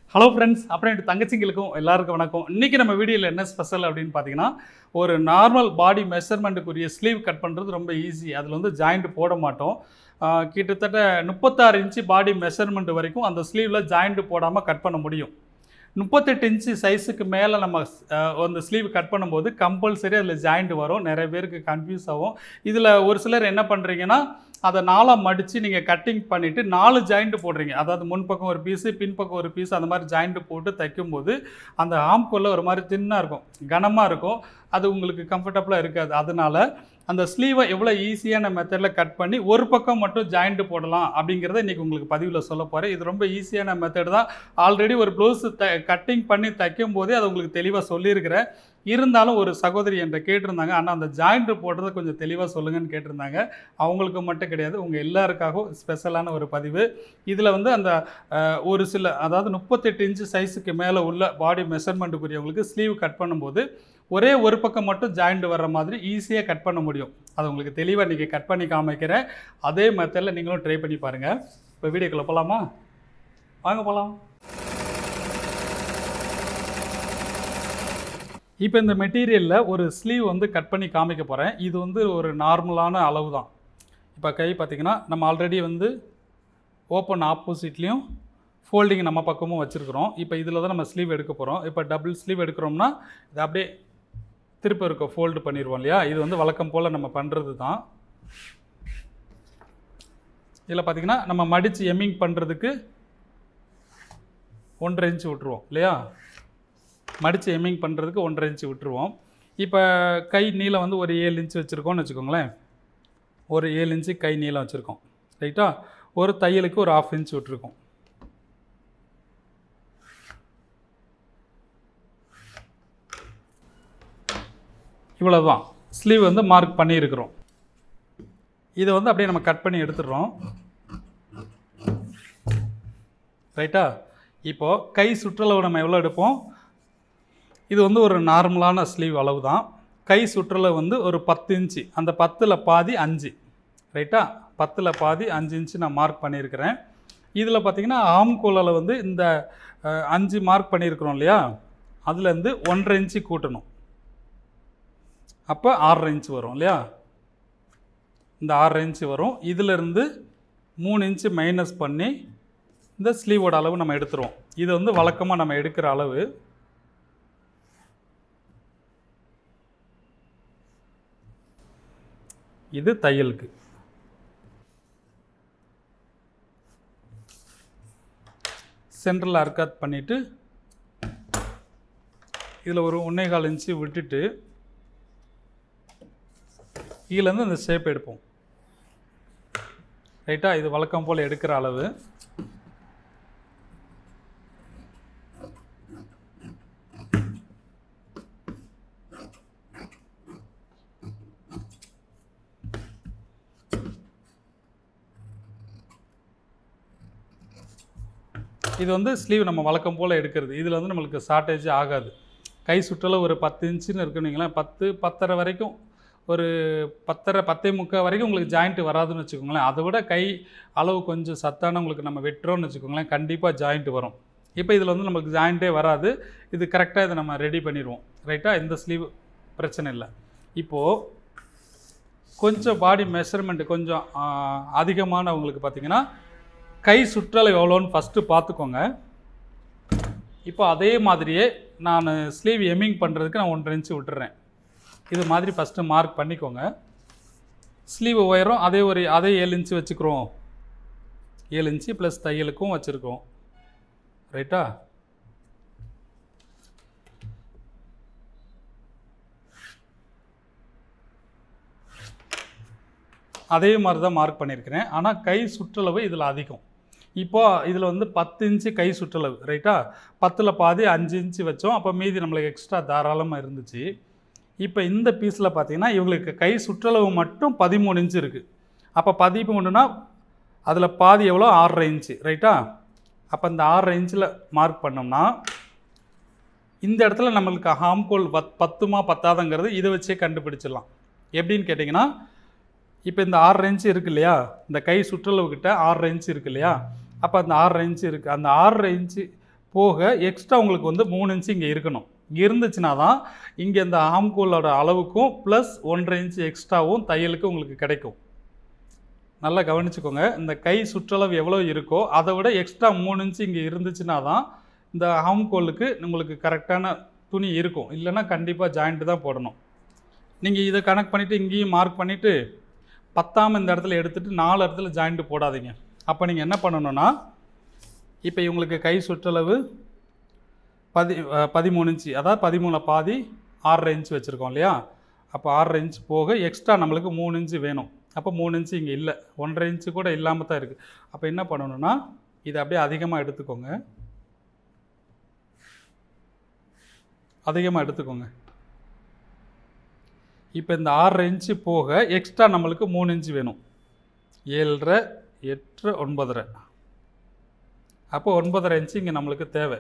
hello friends அப்புறம் என் தங்கச்சிங்களுக்கும் எல்லாருக்கும் வணக்கம் இன்றைக்கி நம்ம வீடியோவில் என்ன ஸ்பெஷல் அப்படின்னு பார்த்தீங்கன்னா ஒரு நார்மல் பாடி மெஷர்மெண்ட்டுக்குரிய ஸ்லீவ் கட் பண்ணுறது ரொம்ப ஈஸி அதில் வந்து ஜாயிண்ட் போட மாட்டோம் ஆஹ் கிட்டத்தட்ட முப்பத்தாறு இன்ச்சு பாடி மெஷர்மெண்ட் வரைக்கும் அந்த ஸ்லீவில் ஜாயிண்ட் போடாமல் கட் பண்ண முடியும் முப்பத்தெட்டு இன்ச்சு சைஸுக்கு மேலே நம்ம ஆஹ் அந்த ஸ்லீவ் கட் பண்ணும்போது கம்பல்சரி அதில் ஜாயிண்ட் வரும் நிறைய பேருக்கு கன்ஃபியூஸ் ஆகும் இதில் ஒரு சிலர் என்ன பண்ணுறீங்கன்னா அதை நாலாக மடித்து நீங்கள் கட்டிங் பண்ணிவிட்டு நாலு ஜாயிண்ட் போடுறீங்க அதாவது முன்பக்கம் ஒரு பீஸு பின்பக்கம் ஒரு பீஸ் அந்த மாதிரி ஜாயிண்ட் போட்டு தைக்கும்போது அந்த ஆம்குள்ள ஒரு மாதிரி தின்னாக இருக்கும் கனமாக இருக்கும் அது உங்களுக்கு கம்ஃபர்டபுளாக இருக்காது அதனால அந்த ஸ்லீவை எவ்வளோ ஈஸியான மெத்தடில் கட் பண்ணி ஒரு பக்கம் மட்டும் ஜாயிண்ட் போடலாம் அப்படிங்கிறத இன்றைக்கி உங்களுக்கு பதிவில் சொல்ல போகிறேன் இது ரொம்ப ஈஸியான மெத்தட் தான் ஆல்ரெடி ஒரு ப்ளவுஸ் த கட்டிங் பண்ணி தைக்கும் போதே அது உங்களுக்கு தெளிவாக சொல்லியிருக்கிறேன் இருந்தாலும் ஒரு சகோதரி என்கிட்ட கேட்டிருந்தாங்க ஆனால் அந்த ஜாயிண்ட் போடுறத கொஞ்சம் தெளிவாக சொல்லுங்கன்னு கேட்டிருந்தாங்க அவங்களுக்கு மட்டும் கிடையாது உங்கள் எல்லாருக்காகவும் ஸ்பெஷலான ஒரு பதிவு இதில் வந்து அந்த அஹ், ஒரு சில அதாவது முப்பத்தெட்டு இன்ச்சு சைஸுக்கு மேலே உள்ள பாடி மெஷர்மெண்ட்டுக்குரியவங்களுக்கு ஸ்லீவ் கட் பண்ணும்போது ஒரே ஒரு பக்கம் மட்டும் ஜாயிண்ட் வர்ற மாதிரி ஈஸியாக கட் பண்ண முடியும் அது உங்களுக்கு தெளிவாக இன்றைக்கி கட் பண்ணி காமிக்கிறேன் அதே மெத்தடில் நீங்களும் ட்ரை பண்ணி பாருங்கள் இப்போ வீடியோக்குள்ளே போகலாமா வாங்க போகலாம் இப்போ இந்த மெட்டீரியலில் ஒரு ஸ்லீவ் வந்து கட் பண்ணி காமிக்க போகிறேன் இது வந்து ஒரு நார்மலான அளவு தான் இப்போ கை பார்த்திங்கன்னா நம்ம ஆல்ரெடி வந்து ஓப்பன் ஆப்போசிட்லேயும் ஃபோல்டிங் நம்ம பக்கமும் வச்சுருக்குறோம் இப்போ இதில் தான் நம்ம ஸ்லீவ் எடுக்க போகிறோம் இப்போ டபுள் ஸ்லீவ் எடுக்கிறோம்னா இது அப்படியே திருப்ப இருக்க ஃபோல்டு பண்ணிடுவோம் இல்லையா இது வந்து வழக்கம் போல் நம்ம பண்ணுறது தான் இதில் பார்த்திங்கன்னா நம்ம மடித்து எம்மிங் பண்ணுறதுக்கு ஒன்றரை இன்ச்சு விட்டுருவோம் இல்லையா மடித்து எம்மிங் பண்ணுறதுக்கு ஒன்றரை இன்ச்சு விட்டுருவோம் இப்போ கை நீளம் வந்து ஒரு ஏழு இன்ச்சு வச்சுருக்கோம்னு வச்சுக்கோங்களேன் ஒரு ஏழு இன்ச்சு கை நீளம் வச்சுருக்கோம் ரைட்டா ஒரு தையலுக்கு ஒரு ஆஃப் இன்ச் விட்டுருக்கோம் இவ்வளவுதான் ஸ்லீவ் வந்து மார்க் பண்ணியிருக்கிறோம் இதை வந்து அப்படியே நம்ம கட் பண்ணி எடுத்துடுறோம் ரைட்டா இப்போது கை சுற்றளவு நம்ம எவ்வளோ எடுப்போம் இது வந்து ஒரு நார்மலான ஸ்லீவ் அளவு தான் கை சுற்றளவு வந்து ஒரு பத்து இன்ச்சு அந்த பத்தில் பாதி அஞ்சு ரைட்டா பத்தில் பாதி அஞ்சு இன்ச்சு நான் மார்க் பண்ணியிருக்கிறேன் இதில் பார்த்தீங்கன்னா ஆம்கோலில் வந்து இந்த அஹ், அஞ்சு மார்க் பண்ணியிருக்கிறோம் இல்லையா அதுலேருந்து ஒன்றரை இன்ச்சு கூட்டணும் அப்போ ஆறரை இன்ச்சு வரும் இல்லையா இந்த ஆறரை இன்ச்சு வரும் இதிலிருந்து மூணு இன்ச்சு மைனஸ் பண்ணி இந்த ஸ்லீவோட அளவு நம்ம எடுத்துருவோம் இது வந்து வழக்கமாக நம்ம எடுக்கிற அளவு இது தையலுக்கு சென்ட்ரல் அர்க்காத் பண்ணிவிட்டு இதில் ஒரு ஒன்றே கால் இன்ச்சு விட்டுட்டு கீழேருந்து இந்த ஷேப் எடுப்போம் ரைட்டா இது வழக்கம் போல் எடுக்கிற அளவு இது வந்து ஸ்லீவ் நம்ம வழக்கம் போல் எடுக்கிறது இதில் வந்து நம்மளுக்கு ஷார்ட்டேஜ் ஆகாது கை சுற்றளவு ஒரு பத்து இன்ச்சுன்னு இருக்குன்னு வைங்களேன் பத்து பத்தரை வரைக்கும் ஒரு பத்தரை பத்தே முக்கால் வரைக்கும் உங்களுக்கு ஜாயிண்ட் வராதுன்னு வச்சுக்கோங்களேன் அதை விட கை அளவு கொஞ்சம் சத்தான உங்களுக்கு நம்ம வெட்டுறோம்னு வச்சுக்கோங்களேன் கண்டிப்பாக ஜாயிண்ட் வரும் இப்போ இதில் வந்து நமக்கு ஜாயிண்ட்டே வராது இது கரெக்டாக இதை நம்ம ரெடி பண்ணிடுவோம் ரைட்டாக இந்த ஸ்லீவ் பிரச்சனை இல்லை இப்போது கொஞ்சம் பாடி மெஷர்மெண்ட் கொஞ்சம் ஆ, அதிகமானவங்களுக்கு பார்த்தீங்கன்னா கை சுற்றளவு எவ்வளோன்னு ஃபஸ்ட்டு பார்த்துக்கோங்க இப்போ அதே மாதிரியே நான் ஸ்லீவ் எம்மிங் பண்ணுறதுக்கு நான் ஒன்றரை இன்ச்சு விட்டுறேன் இது மாதிரி ஃபஸ்ட்டு மார்க் பண்ணிக்கோங்க ஸ்லீவ் உயரம் அதே ஒரு அதே ஏழு இன்ச்சு வச்சுக்கிறோம் ஏழு இன்ச்சு ப்ளஸ் தையலுக்கும் வச்சுருக்கோம் ரைட்டா அதே மாதிரி தான் மார்க் பண்ணியிருக்கிறேன் ஆனால் கை சுற்றளவு இதில் அதிகம் இப்போ இதில் வந்து பத்து இன்ச்சு கை சுற்றளவு ரைட்டா பத்தில் பாதி அஞ்சு இன்ச்சு வச்சோம் அப்போ மீதி நம்மளுக்கு எக்ஸ்ட்ரா தாராளமாக இருந்துச்சு இப்போ இந்த பீஸில் பார்த்தீங்கன்னா இவங்களுக்கு கை சுற்றளவு மட்டும் பதிமூணு இன்ச்சு இருக்குது அப்போ பதிமூணுனா அதில் பாதி எவ்வளோ ஆறரை இன்ச்சு ரைட்டா அப்போ இந்த ஆறரை இன்ச்சில் மார்க் பண்ணோம்னா இந்த இடத்துல நம்மளுக்கு ஹாம்கோல் பத் பத்துமா பத்தாதங்கிறது இதை வச்சே கண்டுபிடிச்சிடலாம் எப்படின்னு கேட்டிங்கன்னா இப்போ இந்த ஆறரை இன்ச்சு இருக்கு இல்லையா இந்த கை சுற்றளவு கிட்ட ஆறரை இன்ச்சு இருக்கு இல்லையா அப்போ அந்த ஆறரை இன்ச்சு இருக்குது அந்த ஆறரை இன்ச்சு போக எக்ஸ்ட்ரா உங்களுக்கு வந்து மூணு இன்ச்சு இங்கே இருக்கணும் இருந்துச்சுன்னா தான் இங்கே இந்த ஆம்கோலோட அளவுக்கும் ப்ளஸ் ஒன்றரை இன்ச்சு எக்ஸ்ட்ராவும் தையலுக்கு உங்களுக்கு கிடைக்கும் நல்லா கவனிச்சுக்கோங்க இந்த கை சுற்றளவு எவ்வளோ இருக்கோ அதை விட எக்ஸ்ட்ரா மூணு இன்ச்சு இங்கே இருந்துச்சுன்னா தான் இந்த ஆம்கோலுக்கு உங்களுக்கு கரெக்டான துணி இருக்கும் இல்லைன்னா கண்டிப்பாக ஜாயிண்ட்டு தான் போடணும் நீங்கள் இதை கனெக்ட் பண்ணிவிட்டு இங்கேயும் மார்க் பண்ணிவிட்டு பத்தாம இந்த இடத்துல எடுத்துகிட்டு நாலு இடத்துல ஜாயிண்ட்டு போடாதீங்க அப்போ நீங்கள் என்ன பண்ணணும்னா இப்போ இவங்களுக்கு கை சுற்றளவு பதி அஹ் பதிமூணு இன்ச்சு அதாவது பதிமூணு பாதி ஆறரை இன்ச்சு வச்சுருக்கோம் இல்லையா அப்போ ஆறரை இன்ச்சு போக எக்ஸ்ட்ரா நம்மளுக்கு மூணு இன்ச்சு வேணும் அப்போ மூணு இன்ச்சு இங்கே இல்லை ஒன்றரை இன்ச்சு கூட இல்லாமல் தான் இருக்குது அப்போ என்ன பண்ணணும்னா இதை அப்படியே அதிகமாக எடுத்துக்கோங்க அதிகமாக எடுத்துக்கோங்க இப்போ இந்த ஆறரை இன்ச்சு போக எக்ஸ்ட்ரா நம்மளுக்கு மூணு இன்ச்சு வேணும் ஏழரை எட்டு ஒன்பதரை அப்போ ஒன்பதரை இன்ச்சு இங்கே நம்மளுக்கு தேவை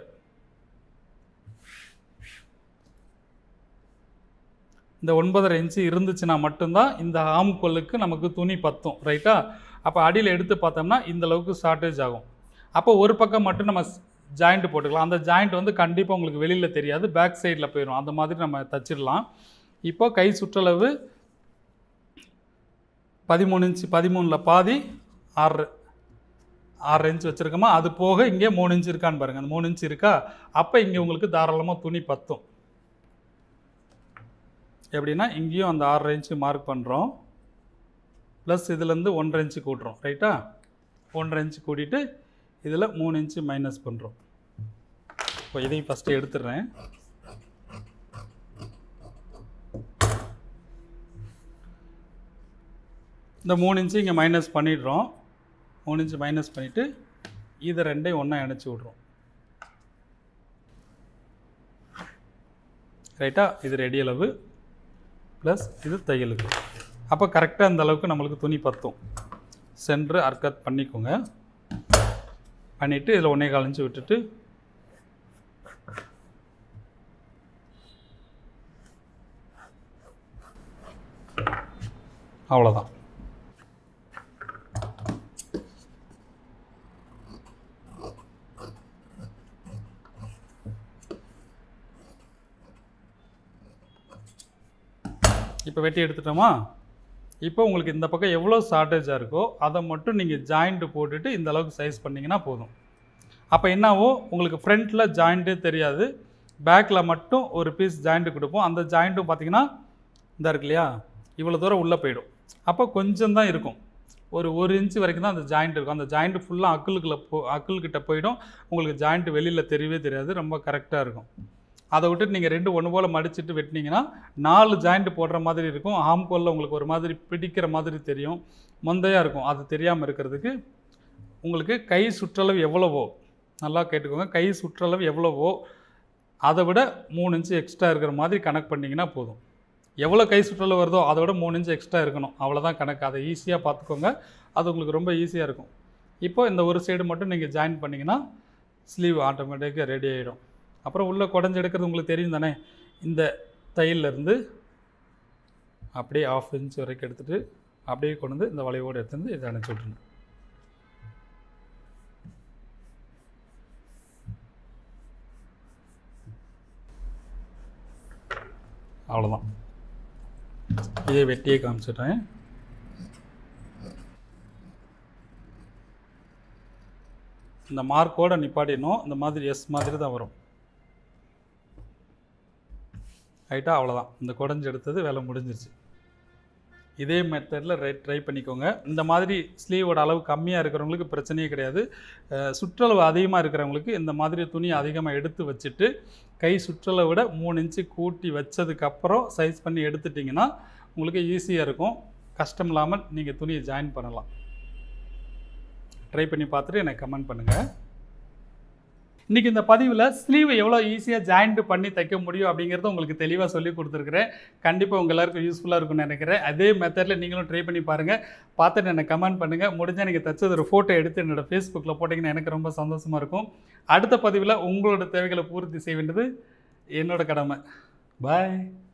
இந்த ஒன்பதரை இன்ச்சு இருந்துச்சுன்னா மட்டும்தான் இந்த ஆம்கொல்லுக்கு நமக்கு துணி பத்தும் ரைட்டா அப்போ அடியில் எடுத்து பார்த்தோம்னா இந்த அளவுக்கு ஷார்ட்டேஜ் ஆகும் அப்போ ஒரு பக்கம் மட்டும் நம்ம ஜாயிண்ட் போட்டுக்கலாம் அந்த ஜாயிண்ட் வந்து கண்டிப்பாக உங்களுக்கு வெளியில் தெரியாது பேக் சைடில் போயிடும் அந்த மாதிரி நம்ம தச்சிடலாம் இப்போ கை சுற்றளவு பதிமூணு இன்ச்சு பதிமூணில் பாதி ஆறு ஆறு இன்ச் வச்சுருக்கோமா அது போக இங்கே மூணு இன்ச் இருக்கான்னு பாருங்கள் அந்த மூணு இன்ச் இருக்கா அப்போ இங்கே உங்களுக்கு தாராளமாக துணி பத்தும் எப்படின்னா இங்கேயும் அந்த ஆறரை இன்ச்சு மார்க் பண்ணுறோம் ப்ளஸ் இதுலேருந்து ஒன்றரை இன்ச்சு கூட்டுறோம் ரைட்டா ஒன்றரை இன்ச்சு கூட்டிட்டு இதில் மூணு இன்ச்சு மைனஸ் பண்ணுறோம் இப்போ இதையும் ஃபஸ்ட்டு எடுத்துடுறேன் இந்த மூணு இன்ச்சு இங்கே மைனஸ் பண்ணிடுறோம் மூணு இன்ச்சு மைனஸ் பண்ணிவிட்டு இதை ரெண்டையும் ஒன்றா இணைச்சி விட்றோம் ரைட்டா இது ரெடி அளவு ப்ளஸ் இது தையலுக்கு அப்போ கரெக்டாக இந்த அளவுக்கு நம்மளுக்கு துணி பத்தும் சென்ட்ரு அர்க்கத் பண்ணிக்கோங்க பண்ணிவிட்டு இதில் ஒன்றே காலஞ்சு விட்டுட்டு அவ்வளோதான் இப்போ வெட்டி எடுத்துட்டோமா இப்போ உங்களுக்கு இந்த பக்கம் எவ்வளோ ஷார்ட்டேஜாக இருக்கோ அதை மட்டும் நீங்கள் ஜாயிண்ட்டு போட்டுட்டு இந்த அளவுக்கு சைஸ் பண்ணிங்கன்னா போதும் அப்போ என்னாவோ உங்களுக்கு ஃப்ரண்ட்டில் ஜாயிண்ட்டே தெரியாது பேக்கில் மட்டும் ஒரு பீஸ் ஜாயிண்ட்டு கொடுப்போம் அந்த ஜாயிண்ட்டும் பார்த்தீங்கன்னா இந்த இருக்கு இல்லையா இவ்வளோ தூரம் உள்ளே போயிடும் அப்போ கொஞ்சம் தான் இருக்கும் ஒரு ஒரு இன்ச்சு வரைக்கும் தான் அந்த ஜாயிண்ட் இருக்கும் அந்த ஜாயிண்ட் ஃபுல்லாக அக்குளுக்குள்ள போ அக்குள்கிட்ட போயிடும் உங்களுக்கு ஜாயிண்ட் வெளியில் தெரியவே தெரியாது ரொம்ப கரெக்டாக இருக்கும் அதை விட்டுட்டு நீங்கள் ரெண்டு ஒன்று போல் மடிச்சிட்டு வெட்டினீங்கன்னா நாலு ஜாயிண்ட் போடுற மாதிரி இருக்கும் ஆம்கோலில் உங்களுக்கு ஒரு மாதிரி பிடிக்கிற மாதிரி தெரியும் மொந்தையாக இருக்கும் அது தெரியாமல் இருக்கிறதுக்கு உங்களுக்கு கை சுற்றளவு எவ்வளவோ நல்லா கேட்டுக்கோங்க கை சுற்றளவு எவ்வளவோ அதை விட மூணு இன்ச்சு எக்ஸ்ட்ரா இருக்கிற மாதிரி கணக்கு பண்ணிங்கன்னா போதும் எவ்வளோ கை சுற்றளவு வருதோ அதை விட மூணு இன்ச்சு எக்ஸ்ட்ரா இருக்கணும் அவ்வளோதான் கணக்கு அதை ஈஸியாக பார்த்துக்கோங்க அது உங்களுக்கு ரொம்ப ஈஸியாக இருக்கும் இப்போ இந்த ஒரு சைடு மட்டும் நீங்கள் ஜாயின் பண்ணிங்கன்னா ஸ்லீவ் ஆட்டோமேட்டிக்காக ரெடி ஆகிடும் அப்புறம் உள்ளே குடஞ்சி எடுக்கிறது உங்களுக்கு தெரியும் தானே இந்த தையல்லேருந்து அப்படியே ஆஃப் இன்ச் வரைக்கும் எடுத்துகிட்டு அப்படியே கொண்டு வந்து இந்த வளைவோடு எடுத்து வந்து இதை அணைச்சி விட்டுருணும் அவ்வளோதான் இதே வெட்டியே காமிச்சிட்டேன் இந்த மார்க்கோட நிப்பாட்டிடணும் இந்த மாதிரி எஸ் மாதிரி தான் வரும் ரைட்டா அவ்வளோதான் இந்த குடஞ்சி எடுத்தது வேலை முடிஞ்சிருச்சு இதே மெத்தடில் ரை ட்ரை பண்ணிக்கோங்க இந்த மாதிரி ஸ்லீவோட அளவு கம்மியாக இருக்கிறவங்களுக்கு பிரச்சனையே கிடையாது அஹ் சுற்றளவு அதிகமாக இருக்கிறவங்களுக்கு இந்த மாதிரி துணி அதிகமாக எடுத்து வச்சுட்டு கை சுற்றளவை விட மூணு இன்ச்சு கூட்டி வச்சதுக்கப்புறம் சைஸ் பண்ணி எடுத்துட்டிங்கன்னா உங்களுக்கு ஈஸியாக இருக்கும் கஷ்டம் இல்லாமல் நீங்கள் துணியை ஜாயின் பண்ணலாம் ட்ரை பண்ணி பார்த்துட்டு எனக்கு கமெண்ட் பண்ணுங்கள் இன்றைக்கி இந்த பதிவில் ஸ்லீவ் எவ்வளோ ஈஸியாக ஜாயிண்ட் பண்ணி தைக்க முடியும் அப்படிங்கிறத உங்களுக்கு தெளிவாக சொல்லி கொடுத்துருக்குறேன் கண்டிப்பாக உங்கள் எல்லாருக்கும் யூஸ்ஃபுல்லாக இருக்கும்னு நினைக்கிறேன் அதே மெத்தடில் நீங்களும் ட்ரை பண்ணி பாருங்கள் பார்த்துட்டு எனக்கு கமெண்ட் பண்ணுங்கள் முடிஞ்சால் நீங்கள் தைச்சது ஒரு ஃபோட்டோ எடுத்து என்னோடய ஃபேஸ்புக்கில் போட்டிங்கன்னா எனக்கு ரொம்ப சந்தோஷமாக இருக்கும் அடுத்த பதிவில் உங்களோட தேவைகளை பூர்த்தி செய்ய வேண்டியது என்னோட கடமை பாய்